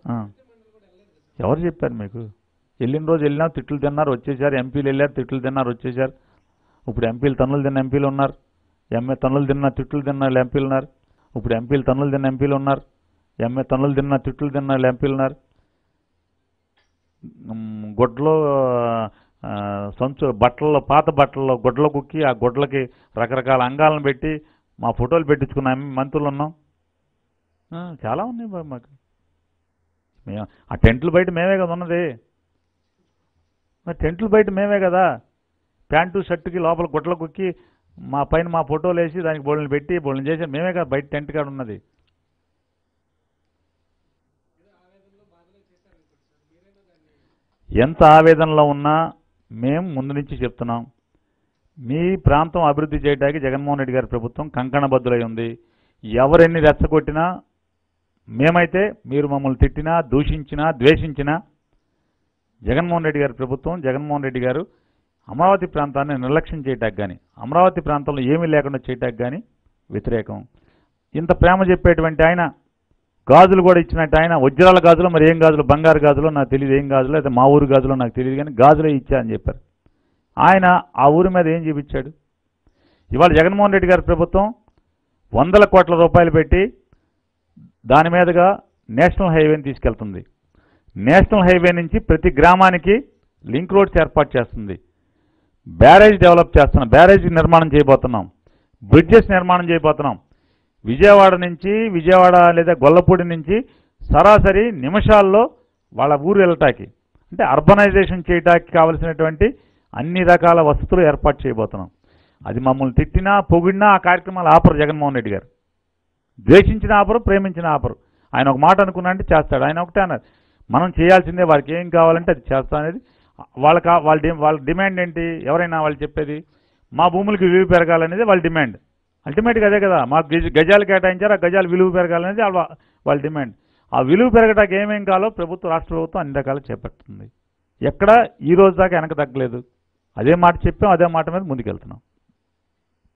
ఆ. ఎవరు చెప్పారు మీకు వెళ్ళిన రోజు వెళ్ళినా తిట్లు తిన్నారు వచ్చేసారు ఎంపీలు వెళ్ళారు తిట్లు తిన్నారు వచ్చేసారు ఇప్పుడు ఎంపీలు తన్నులు తిన్న ఎంపీలు ఉన్నారు ఎంఏ తన్నులు తిన్న తిట్లు తిన్న వాళ్ళు ఎంపీలు ఉన్నారు ఇప్పుడు ఎంపీలు తన్నులు తిన్న ఎంపీలు ఉన్నారు ఎంఏ తన్నులు తిన్న తిట్లు తిన్న వాళ్ళు ఎంపీలు ఉన్నారు మ్, గుడ్లో ఆ, సంచు బట్టల్లో పాత బట్టల్లో గుడ్ల కుక్కి ఆ గుడ్లకి రకరకాల అంగాలను పెట్టి మా ఫోటోలు పెట్టించుకున్న ఎం- మంత్రులు ఉన్నాం ఆ, చాలా ఉన్నాయి బాబు మాకు మేము ఆ టెంట్లు బయట మేమే కదా ఉన్నది మరి టెంట్లు బయట మేమే కదా ప్యాంటు షర్టుకి లోపల గుడ్ల కుక్కి మా పైన మా ఫోటోలు వేసి దానికి బోళ్ళని పెట్టి బోళ్ళని చేసి మేమే కదా బయట టెంట్ కాడ ఉన్నది ఎంత ఆవేదనలో ఉన్నా మేము ముందు నుంచి చెప్తున్నాం మీ ప్రాంతం అభివృద్ధి చేయడానికి జగన్మోహన్ రెడ్డి గారి ప్రభుత్వం కంకణబద్దులై ఉంది ఎవరెన్ని రెచ్చగొట్టినా మేమైతే మీరు మమ్మల్ని తిట్టినా దూషించినా ద్వేషించినా జగన్మోహన్ రెడ్డి గారి ప్రభుత్వం జగన్మోహన్ రెడ్డి గారు అమరావతి ప్రాంతాన్ని నిర్లక్ష్యం చేయటానికి కానీ అమరావతి ప్రాంతంలో ఏమీ లేకుండా చేయటానికి కానీ వ్యతిరేకం ఇంత ప్రేమ చెప్పేటువంటి ఆయన గాజులు కూడా ఇచ్చినట్టు ఆయన వజ్రాల గాజులు మరి ఏం గాజులు బంగారు గాజులు నాకు తెలియదు ఏం గాజులు అయితే మా ఊరు గాజులు నాకు తెలియదు కానీ గాజులే ఇచ్చా అని చెప్పారు ఆయన ఆ ఊరి మీద ఏం చూపించాడు ఇవాళ జగన్మోహన్ రెడ్డి గారి ప్రభుత్వం వందల కోట్ల రూపాయలు పెట్టి దాని మీదుగా నేషనల్ హైవేని తీసుకెళ్తుంది నేషనల్ హైవే నుంచి ప్రతి గ్రామానికి లింక్ రోడ్స్ ఏర్పాటు చేస్తుంది బ్యారేజ్ డెవలప్ చేస్తున్నాం బ్యారేజ్ నిర్మాణం చేయబోతున్నాం బ్రిడ్జెస్ నిర్మాణం చేయబోతున్నాం విజయవాడ నుంచి విజయవాడ లేదా గొల్లపూడి నుంచి సరాసరి నిమిషాల్లో వాళ్ళ ఊరు వెళ్ళటానికి అంటే అర్బనైజేషన్ చేయడానికి కావలసినటువంటి అన్ని రకాల వసతులు ఏర్పాటు చేయబోతున్నాం అది మమ్మల్ని తిట్టినా పొగిడినా ఆ కార్యక్రమాలు ఆపరు జగన్మోహన్ రెడ్డి గారు ద్వేషించిన ఆపరు ప్రేమించిన ఆపరు ఆయన ఒక మాట అనుకున్నా అంటే చేస్తాడు ఆయన ఒకటే అన్నారు మనం చేయాల్సిందే వారికి ఏం కావాలంటే అది చేస్తా అనేది వాళ్ళ కా వాళ్ళ డి వాళ్ళ డిమాండ్ ఏంటి ఎవరైనా వాళ్ళు చెప్పేది మా భూములకి విలువ పెరగాలనేది వాళ్ళ డిమాండ్ అల్టిమేట్గా అదే కదా మాకు గజ గజాలు కేటాయించారు ఆ గజాలు విలువ పెరగాలనేది వాళ్ళ వాళ్ళ డిమాండ్ ఆ విలువ పెరగడానికి ఏమేం కావాలో ప్రభుత్వం రాష్ట్ర ప్రభుత్వం అన్ని రకాలు చేపడుతుంది ఎక్కడ ఈ రోజు దాకా వెనక తగ్గలేదు అదే మాట చెప్పాం అదే మాట మీద ముందుకెళ్తున్నాం